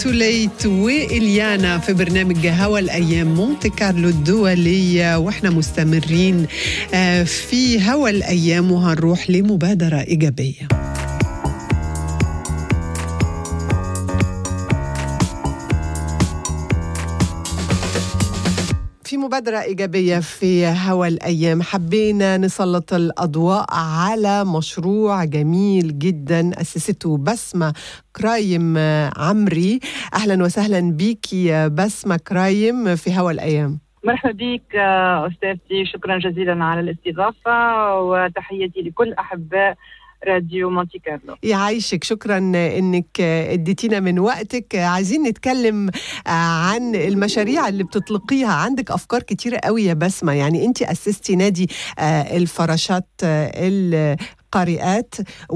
توليت وإليانا في برنامج هوا الأيام مونتي كارلو الدولي وإحنا مستمرين آه، في هوا الأيام وهنروح لمبادرة إيجابية في مبادرة إيجابية في هوا الأيام حبينا نسلط الأضواء على مشروع جميل جدا أسسته بسمة كرايم عمري أهلا وسهلا بيكي يا بسمة كرايم في هوا الأيام مرحبا بك آه، استاذتي شكرا جزيلا على الاستضافه وتحياتي لكل احباء راديو مونتي كارلو يعيشك شكرا انك اديتينا من وقتك عايزين نتكلم عن المشاريع اللي بتطلقيها عندك افكار كتيره قوي يا بسمه يعني انت اسستي نادي آه، الفراشات آه، القارئات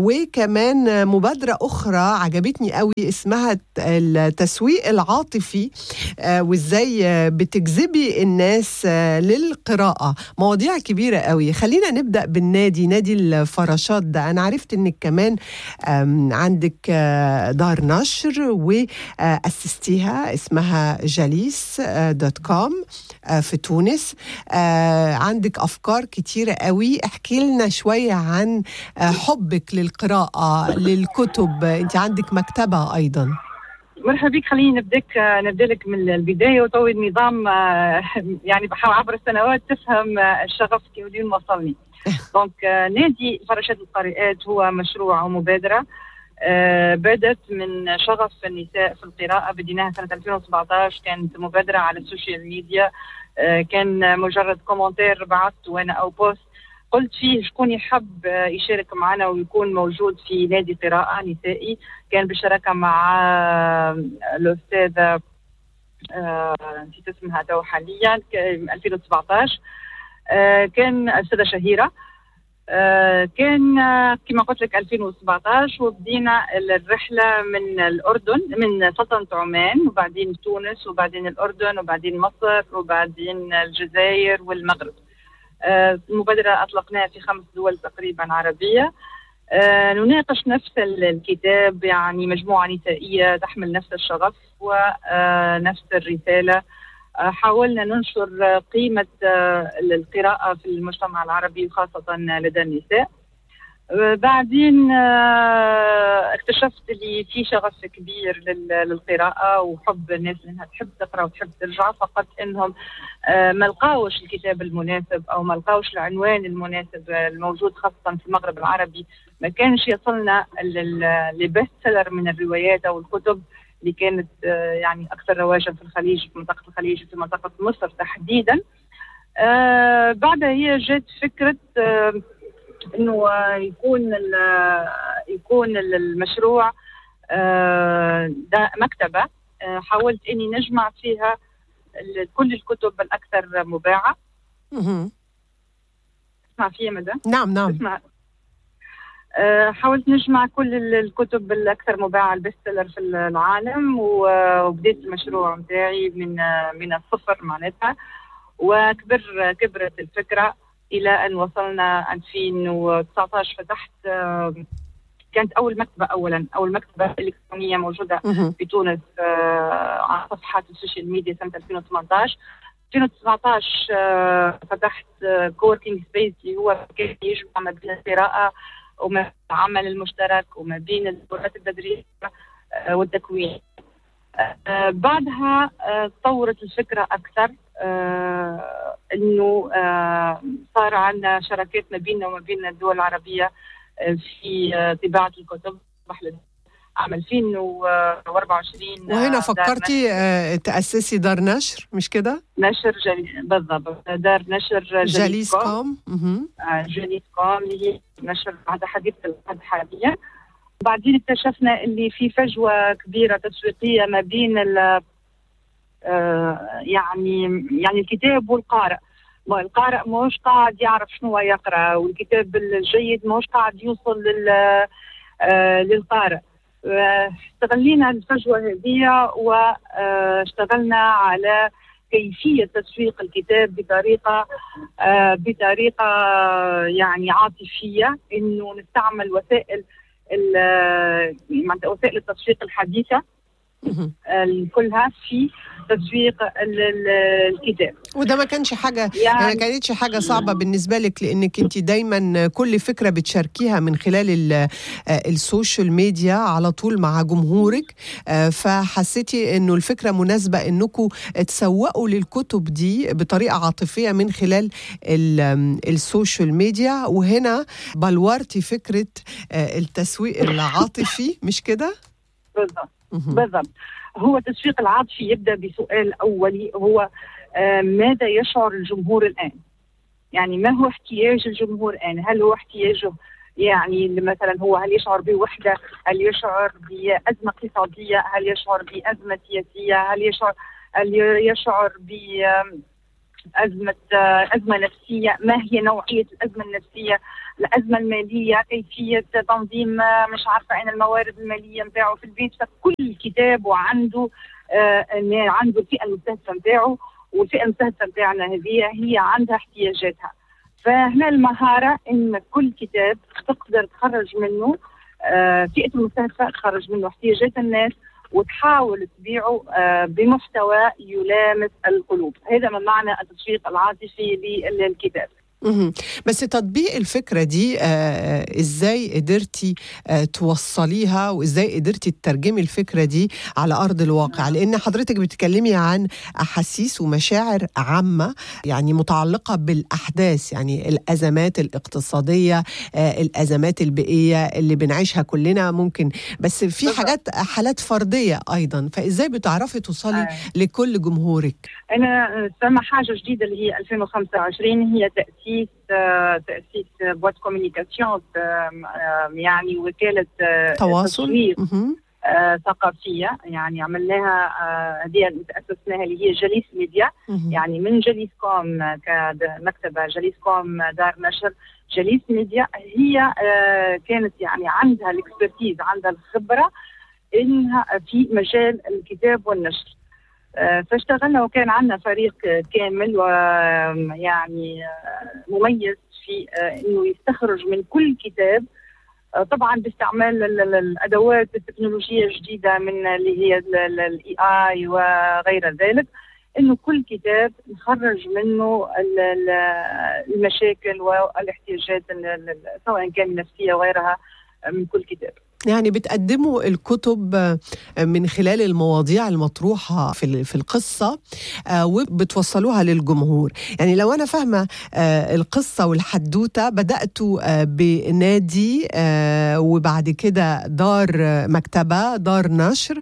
وكمان مبادرة أخرى عجبتني قوي اسمها التسويق العاطفي آه، وإزاي آه، بتجذبي الناس آه، للقراءة مواضيع كبيرة قوي خلينا نبدأ بالنادي نادي الفراشات ده أنا عرفت إنك كمان آم، عندك آه، دار نشر وأسستيها اسمها جاليس آه، دوت كوم آه، في تونس آه، عندك أفكار كتيرة قوي احكي لنا شوية عن آه، حبك للقراءة للكتب أنت عندك مكتبة أيضا مرحبا بك خليني نبداك آه، نبدا لك من البدايه وطوي النظام آه، يعني بحاول عبر السنوات تفهم آه، الشغف كيف وين وصلني دونك آه، نادي فراشات القارئات هو مشروع ومبادره آه، بدت من شغف النساء في القراءة بديناها سنة 2017 كانت مبادرة على السوشيال ميديا آه، كان مجرد كومنتير بعثت وأنا أو بوست قلت فيه شكون يحب آه، يشارك معنا ويكون موجود في نادي قراءة نسائي كان بالشراكة مع آه، الأستاذة آه، نسيت اسمها تو حاليا ك- 2017 آه، كان الأستاذة شهيرة آه، كان آه، كما قلت لك 2017 وبدينا الرحله من الاردن من سلطنه عمان وبعدين تونس وبعدين الاردن وبعدين مصر وبعدين الجزائر والمغرب. آه، المبادره اطلقناها في خمس دول تقريبا عربيه. آه، نناقش نفس ال- الكتاب يعني مجموعه نسائيه تحمل نفس الشغف ونفس الرساله. آه، حاولنا ننشر آه، قيمة آه، القراءة في المجتمع العربي خاصة لدى النساء آه، بعدين آه، اكتشفت اللي في شغف كبير لل- للقراءة وحب الناس انها تحب تقرا وتحب ترجع فقط انهم آه، ما لقاوش الكتاب المناسب او ما لقاوش العنوان المناسب آه، الموجود خاصة في المغرب العربي ما كانش يصلنا لبست سيلر من الروايات او الكتب اللي كانت آه، يعني اكثر رواجا في الخليج في منطقه الخليج في منطقه مصر تحديدا آه بعدها هي جات فكره آه انه آه، يكون ال- آه، يكون ال- المشروع آه ده مكتبه آه حاولت اني نجمع فيها ال- كل الكتب الاكثر مباعه مهم. اسمع فيها مدام نعم نعم اسمع آه، حاولت نجمع كل ال- الكتب الاكثر مباعه البيست سيلر في العالم و- وبديت المشروع متاعي من آه، من الصفر معناتها وكبر كبرت الفكره الى ان وصلنا 2019 فتحت آه، كانت اول مكتبه اولا اول مكتبه الكترونيه موجوده مهم. في تونس آه، على صفحات السوشيال ميديا سنه 2018 2019 آه، فتحت كوركينج سبيس اللي هو كان يجمع ما بين القراءه وما بين العمل المشترك وما بين الدورات التدريبيه آه، والتكوين آه، بعدها آه، تطورت الفكره اكثر آه، انه آه، صار عندنا شراكات ما بيننا وما بين الدول العربيه آه، في آه، طباعه الكتب أصبح عام 2024 وهنا آه، دار فكرتي آه، تأسسي دار نشر مش كده؟ نشر جلي... بالضبط دار نشر جاليس كوم كوم مهم. آه، جليس كوم اللي هي نشر بعد حديث العهد حاليا بعدين اكتشفنا اللي في فجوه كبيره تسويقيه ما بين ال آه، يعني يعني الكتاب والقارئ ما القارئ مش قاعد يعرف شنو هو يقرا والكتاب الجيد مش قاعد يوصل لل آه، للقارئ آه، استغلينا الفجوه هذه واشتغلنا على كيفيه تسويق الكتاب بطريقه آه، بطريقه يعني عاطفيه انه نستعمل وسائل ال- معناتها وسائل التسويق الحديثه كلها في تسويق الكتاب وده ما كانش حاجه يعني ما كانتش حاجه صعبه بالنسبه لك لانك انت دايما كل فكره بتشاركيها من خلال السوشيال ميديا على طول مع جمهورك فحسيتي انه الفكره مناسبه انكم تسوقوا للكتب دي بطريقه عاطفيه من خلال السوشيال ميديا وهنا بلورتي فكره التسويق العاطفي مش كده؟ بالضبط بالضبط هو التسويق العاطفي يبدا بسؤال اولي هو ماذا يشعر الجمهور الان؟ يعني ما هو احتياج الجمهور الان؟ هل هو احتياجه يعني مثلا هو هل يشعر بوحده؟ هل يشعر بازمه اقتصاديه؟ هل يشعر بازمه سياسيه؟ هل يشعر هل يشعر ب أزمة أزمة نفسية ما هي نوعية الأزمة النفسية الأزمة المالية كيفية تنظيم مش عارفة أين الموارد المالية نتاعه في البيت فكل كتاب وعنده آه عنده الفئة المستهدفة نتاعه والفئة المستهدفة نتاعنا هذه هي عندها احتياجاتها فهنا المهارة إن كل كتاب تقدر تخرج منه آه فئة المستهدفة تخرج منه احتياجات الناس وتحاول تبيعه بمحتوى يلامس القلوب هذا من معنى التسويق العاطفي للكتاب بس تطبيق الفكره دي آه ازاي قدرتي آه توصليها وازاي قدرتي تترجمي الفكره دي على ارض الواقع لان حضرتك بتتكلمي عن احاسيس ومشاعر عامه يعني متعلقه بالاحداث يعني الازمات الاقتصاديه آه الازمات البيئيه اللي بنعيشها كلنا ممكن بس في حاجات حالات فرديه ايضا فازاي بتعرفي توصلي آه. لكل جمهورك انا سمع حاجه جديده اللي هي 2025 هي تاسيس تاسيس بوات كوميونيكاسيون يعني وكاله تواصل ثقافيه يعني عملناها هذه اسسناها اللي هي جليس ميديا يعني من جليس كوم كمكتبه جليس كوم دار نشر جليس ميديا هي كانت يعني عندها الاكسبرتيز عندها الخبره انها في مجال الكتاب والنشر فاشتغلنا وكان عندنا فريق كامل ويعني مميز في انه يستخرج من كل كتاب طبعا باستعمال الادوات التكنولوجيه الجديده من اللي هي الاي اي وغير ذلك انه كل كتاب نخرج منه المشاكل والاحتياجات سواء كان نفسيه وغيرها من كل كتاب يعني بتقدموا الكتب من خلال المواضيع المطروحة في في القصة وبتوصلوها للجمهور يعني لو أنا فاهمة القصة والحدوتة بدأتوا بنادي وبعد كده دار مكتبة دار نشر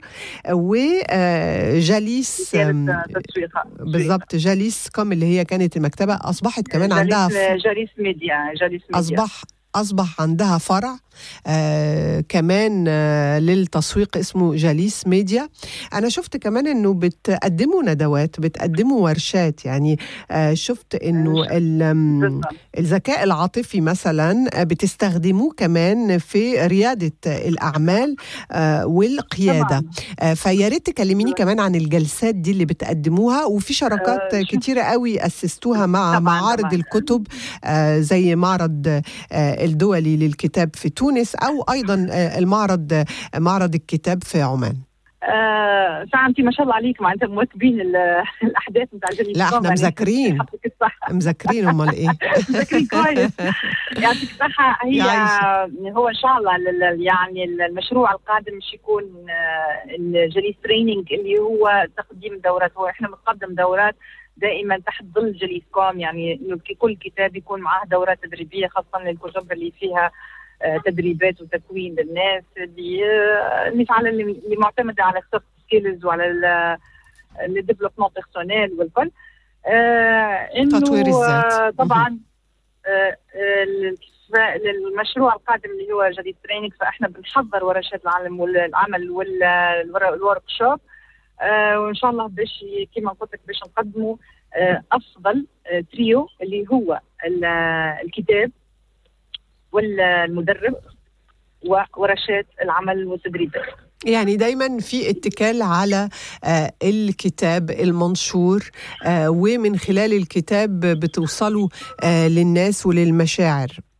وجاليس بالضبط جاليس كوم اللي هي كانت المكتبة أصبحت كمان عندها جاليس ميديا جاليس ميديا أصبح أصبح عندها فرع آه كمان آه للتسويق اسمه جاليس ميديا أنا شفت كمان أنه بتقدموا ندوات بتقدموا ورشات يعني آه شفت أنه الذكاء العاطفي مثلا بتستخدموه كمان في ريادة الأعمال آه والقيادة آه فيا ريت تكلميني كمان عن الجلسات دي اللي بتقدموها وفي شراكات آه كتيرة قوي أسستوها مع معارض الكتب آه زي معرض آه الدولي للكتاب في تونس او ايضا المعرض معرض الكتاب في عمان آه فانت ما شاء الله عليك معناتها مواكبين الاحداث نتاع لا احنا مذاكرين مذاكرين امال ايه مذاكرين كويس يعطيك الصحه هي هو ان شاء الله يعني المشروع القادم مش يكون الجليس تريننج اللي هو تقديم دورات هو احنا بنقدم دورات دائما تحت ظل جليس كوم يعني انه كل كتاب يكون معاه دورات تدريبيه خاصه للكتب اللي فيها تدريبات وتكوين للناس اللي اللي فعلا اللي معتمده على السوفت سكيلز وعلى الديفلوبمون بيرسونيل والكل آه انه تطوير الذات طبعا آه المشروع القادم اللي هو جديد تريننج فاحنا بنحضر ورشات العمل والعمل والورك شوب آه وان شاء الله باش كما قلت لك باش نقدموا آه افضل آه تريو اللي هو الكتاب والمدرب وورشات العمل والتدريبات يعني دايما في اتكال على آه الكتاب المنشور آه ومن خلال الكتاب بتوصلوا آه للناس وللمشاعر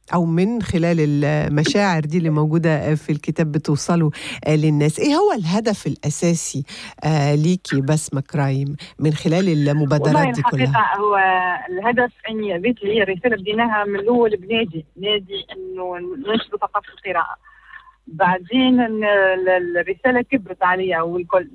او من خلال المشاعر دي اللي موجوده في الكتاب بتوصلوا للناس ايه هو الهدف الاساسي ليكي بسمه كرايم من خلال المبادرات دي كلها الحقيقه هو الهدف اني بيت لي رساله بديناها من الاول بنادي نادي انه ننشر ثقافه القراءه بعدين الرساله كبرت عليها والكل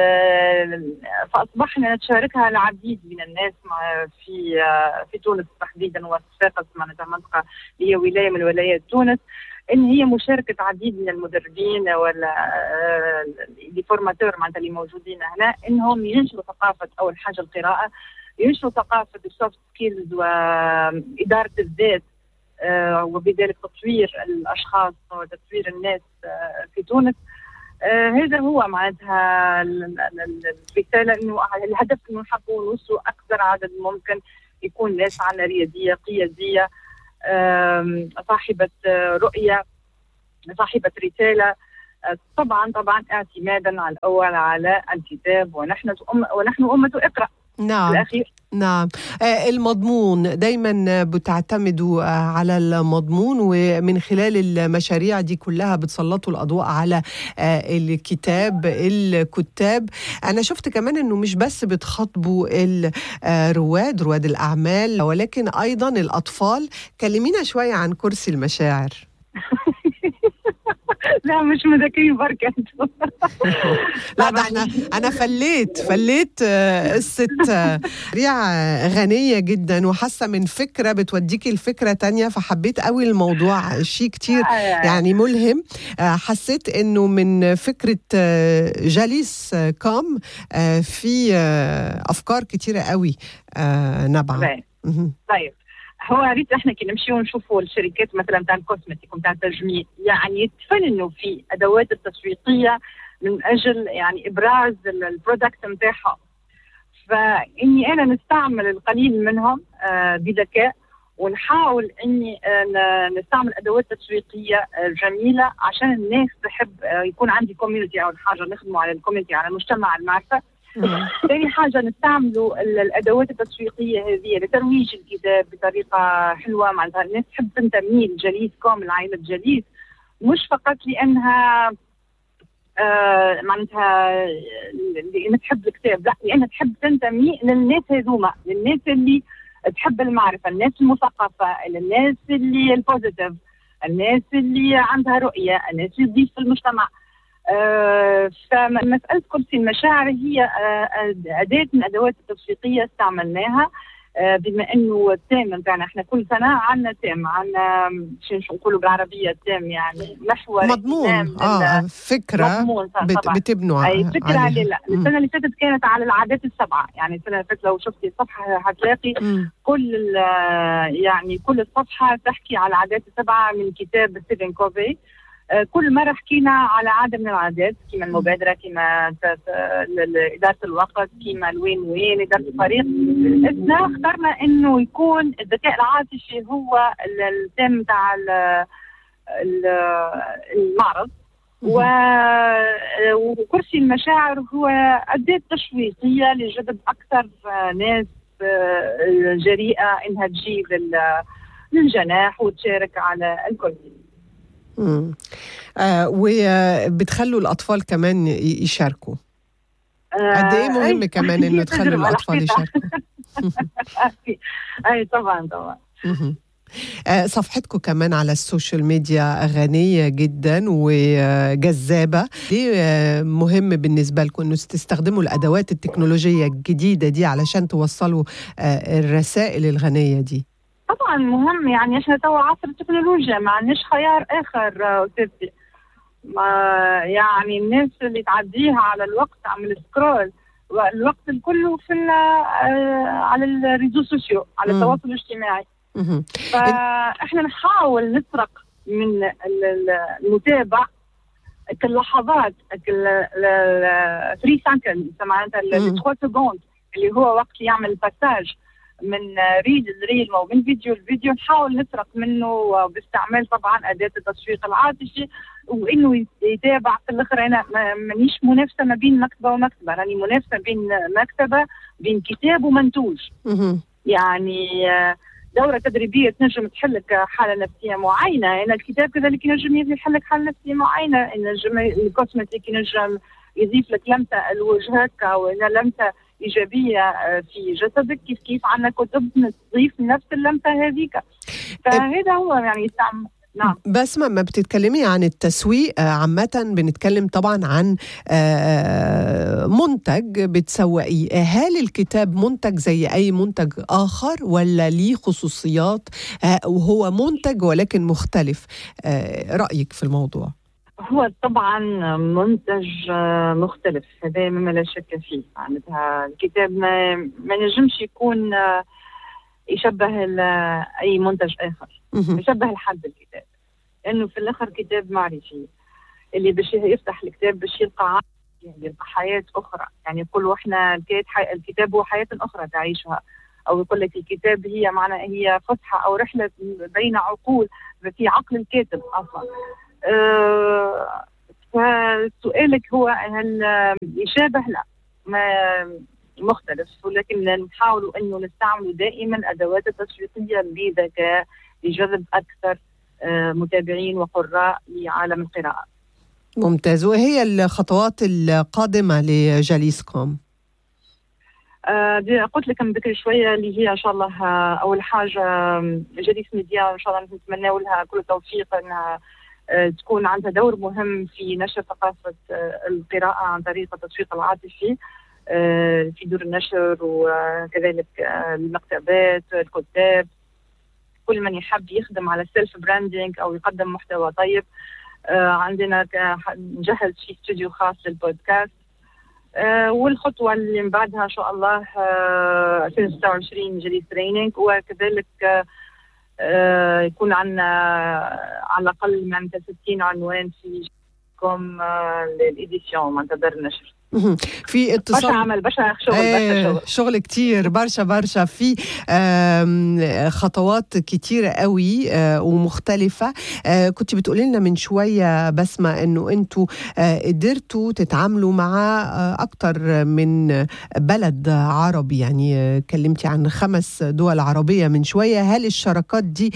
فاصبحنا نتشاركها العديد من الناس في في تونس تحديدا وصفاقس معناتها منطقه هي ولايه من ولايات تونس ان هي مشاركه عديد من المدربين ولا لي فورماتور معناتها اللي موجودين هنا انهم ينشروا ثقافه اول حاجه القراءه ينشروا ثقافه السوفت سكيلز واداره الذات آه وبذلك تطوير الاشخاص وتطوير الناس آه في تونس آه هذا هو معناتها الرساله انه الهدف انه نحبوا نوصلوا اكثر عدد ممكن يكون ناس عنا رياديه قياديه صاحبه رؤيه صاحبه رساله طبعا طبعا اعتمادا على الاول على الكتاب ونحن ونحن امه اقرا نعم الأخير. نعم المضمون دايما بتعتمدوا على المضمون ومن خلال المشاريع دي كلها بتسلطوا الاضواء على الكتاب الكتاب انا شفت كمان انه مش بس بتخاطبوا الرواد رواد الاعمال ولكن ايضا الاطفال كلمينا شويه عن كرسي المشاعر لا مش مذاكرين بركة لا ده احنا انا فليت فليت قصة ريعة غنية جدا وحاسة من فكرة بتوديكي لفكرة تانية فحبيت قوي الموضوع شيء كتير يعني ملهم حسيت انه من فكرة جاليس كام في افكار كتيرة قوي نابعة طيب هو ريت احنا كي نمشيو نشوفوا الشركات مثلا تاع الكوزمتيك وتاع التجميل يعني يتفننوا في ادوات التسويقيه من اجل يعني ابراز البرودكت نتاعهم فاني انا نستعمل القليل منهم آه بذكاء ونحاول اني آه نستعمل ادوات تسويقيه آه جميله عشان الناس تحب يكون عندي كوميونتي او حاجه نخدموا على الكوميونتي على مجتمع المعرفه ثاني حاجة نستعملوا الأدوات التسويقية هذه لترويج الكتاب بطريقة حلوة معناتها الناس تحب تنتمي لجليس كوم لعائلة جليس مش فقط لأنها آه معناتها لأنها تحب الكتاب لا لأنها تحب تنتمي للناس هذوما للناس اللي تحب المعرفة الناس المثقفة الناس اللي البوزيتيف الناس اللي عندها رؤية الناس اللي تضيف في المجتمع آه فمسألة كرسي المشاعر هي آه أداة من أدوات التسويقية استعملناها آه بما انه التام نتاعنا احنا كل سنه عندنا تام عندنا شو نقولوا بالعربيه التام يعني محور مضمون اه فكره مضمون بت بتبنوا اي فكره عليه لا السنه اللي فاتت كانت على العادات السبعه يعني السنه اللي فاتت لو شفتي الصفحه هتلاقي كل يعني كل الصفحه تحكي على العادات السبعه من كتاب ستيفن كوفي كل مرة حكينا على عادة من العادات كما المبادرة كما إدارة الوقت كما الوين وين إدارة الفريق احنا اخترنا إنه يكون الذكاء العاطفي هو التم تاع المعرض وكرسي المشاعر هو أداة تشويقية لجذب أكثر ناس جريئة إنها تجي للجناح وتشارك على الكرسي آه وبتخلوا الاطفال كمان يشاركوا قد ايه مهم كمان انه تخلوا الاطفال يشاركوا اي طبعا طبعا صفحتكم كمان على السوشيال ميديا غنية جدا وجذابة ليه مهم بالنسبة لكم أنه تستخدموا الأدوات التكنولوجية الجديدة دي علشان توصلوا الرسائل الغنية دي طبعا مهم يعني احنا توا عصر التكنولوجيا ما عندناش خيار اخر استاذتي ما يعني الناس اللي تعديها على الوقت عمل سكرول الوقت الكله في على الريزو سوسيو على التواصل الاجتماعي فاحنا نحاول نسرق من المتابع اللحظات 3 سكند معناتها 3 سكوند اللي هو وقت يعمل باساج من ريل لريل ومن فيديو لفيديو نحاول نسرق منه باستعمال طبعا اداه التسويق العاطفي وانه يتابع في الاخر انا مانيش منافسه ما بين مكتبه ومكتبه راني منافسه بين مكتبه بين كتاب ومنتوج يعني دوره تدريبيه تنجم تحلك حاله نفسيه معينه ان الكتاب كذلك ينجم يحلك حاله نفسيه معينه ينجم الكوسمتيك ينجم يضيف لك لمسه لوجهك او لمسه ايجابيه آه، في جسدك كيف كيف عندنا كتب تضيف نفس اللمسه هذيك فهذا هو يعني يستعمل نعم بس ما, ما بتتكلمي عن التسويق عامة بنتكلم طبعا عن منتج بتسوقيه هل الكتاب منتج زي أي منتج آخر ولا ليه خصوصيات وهو منتج ولكن مختلف رأيك في الموضوع هو طبعا منتج مختلف هذا مما لا شك فيه معناتها الكتاب ما, ما نجمش يكون يشبه اي منتج اخر يشبه لحد الكتاب لانه في الاخر كتاب معرفي اللي باش يفتح الكتاب باش يلقى يعني يلقى حياه اخرى يعني يقول احنا الكتاب هو حياه اخرى تعيشها او يقول لك الكتاب هي معنى هي فسحه او رحله بين عقول في عقل الكاتب اصلا أه فسؤالك هو هل يشابه لا ما مختلف ولكن نحاول انه نستعمل دائما ادوات التسويقيه بذكاء لجذب اكثر متابعين وقراء لعالم القراءه. ممتاز وهي الخطوات القادمه لجاليسكوم؟ آه قلت لك من بكري شويه اللي هي ان شاء الله اول حاجه جاليس ميديا ان شاء الله نتمنى لها كل التوفيق انها تكون عندها دور مهم في نشر ثقافه القراءه عن طريق التسويق العاطفي في دور النشر وكذلك المكتبات الكتاب كل من يحب يخدم على السيلف براندنج او يقدم محتوى طيب عندنا نجهز في استوديو خاص للبودكاست والخطوة اللي من بعدها إن شاء الله 2026 جديد تريننج وكذلك يكون عندنا على الأقل من 60 عنوان في كوم للإديسيون من دار النشر في اتصال برشا عمل برشا شغل ايه برشا شغل شغل كتير برشا برشا في خطوات كتيرة قوي ومختلفة كنت بتقولي لنا من شوية بسمة انه انتوا قدرتوا تتعاملوا مع اكتر من بلد عربي يعني كلمتي عن خمس دول عربية من شوية هل الشراكات دي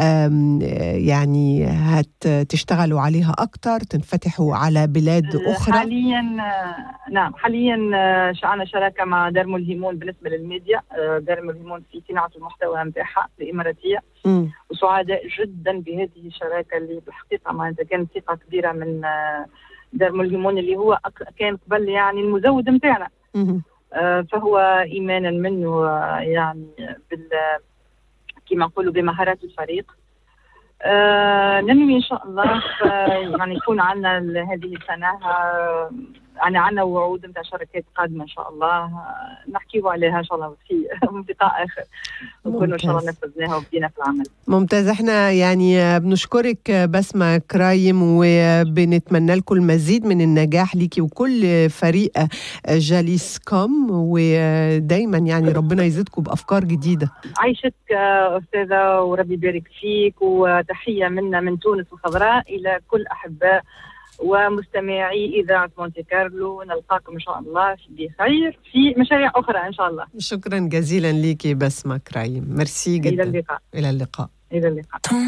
يعني هتشتغلوا عليها اكتر تنفتحوا على بلاد اخرى حاليا نعم حاليا عندنا شراكه مع دار ملهمون بالنسبه للميديا دار ملهمون في صناعه المحتوى نتاعها الاماراتيه وسعداء جدا بهذه الشراكه اللي بالحقيقه معناتها كانت ثقه كبيره من دار ملهمون اللي هو كان قبل يعني المزود نتاعنا فهو ايمانا منه يعني بال كما نقولوا بمهارات الفريق آه ننوي ان شاء الله يعني يكون عندنا هذه السنه آه يعني عندنا وعود نتاع شركات قادمه ان شاء الله نحكيو عليها ان شاء الله في لقاء اخر نكون ان شاء الله نفذناها وبدينا في العمل ممتاز احنا يعني بنشكرك بسمه كرايم وبنتمنى لكم المزيد من النجاح ليكي وكل فريق جاليس كوم ودايما يعني ربنا يزيدكم بافكار جديده عايشك استاذه وربي يبارك فيك وتحيه منا من تونس الخضراء الى كل احباء ومستمعي إذاعة مونتي كارلو نلقاكم إن شاء الله بخير في مشاريع أخرى إن شاء الله شكرا جزيلا لك بسمة كرايم ميرسي جدا إلى اللقاء إلى اللقاء إلى اللقاء